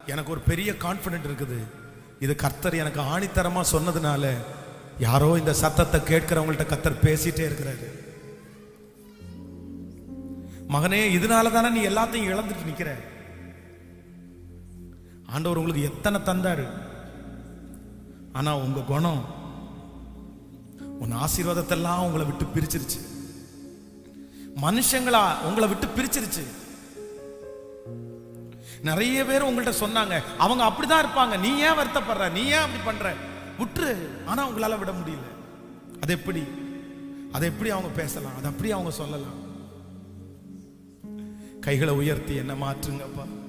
எனக்கு ஒரு பெரிய கான்ஃபிடென்ட் இருக்குது இது கர்த்தர் எனக்கு ஆணித்தரமா சொன்னதுனால யாரோ இந்த சத்தத்தை கேட்கிறவங்கள்ட்ட கர்த்தர் பேசிட்டே இருக்கிறாரு மகனே இதனால தானே நீ எல்லாத்தையும் இழந்துட்டு நிக்கிற ஆண்டவர் உங்களுக்கு எத்தனை தந்தாரு ஆனா உங்க குணம் உன் ஆசீர்வாதத்தெல்லாம் உங்களை விட்டு பிரிச்சிருச்சு மனுஷங்களா உங்களை விட்டு பிரிச்சிருச்சு நிறைய பேர் உங்கள்ட்ட சொன்னாங்க அவங்க அப்படிதான் இருப்பாங்க நீ ஏன் வருத்தப்படுற நீ ஏன் அப்படி பண்ற விட்டுரு ஆனா உங்களால விட முடியல அது எப்படி அதை எப்படி அவங்க பேசலாம் அதை எப்படி அவங்க சொல்லலாம் கைகளை உயர்த்தி என்ன மாற்றுங்கப்பா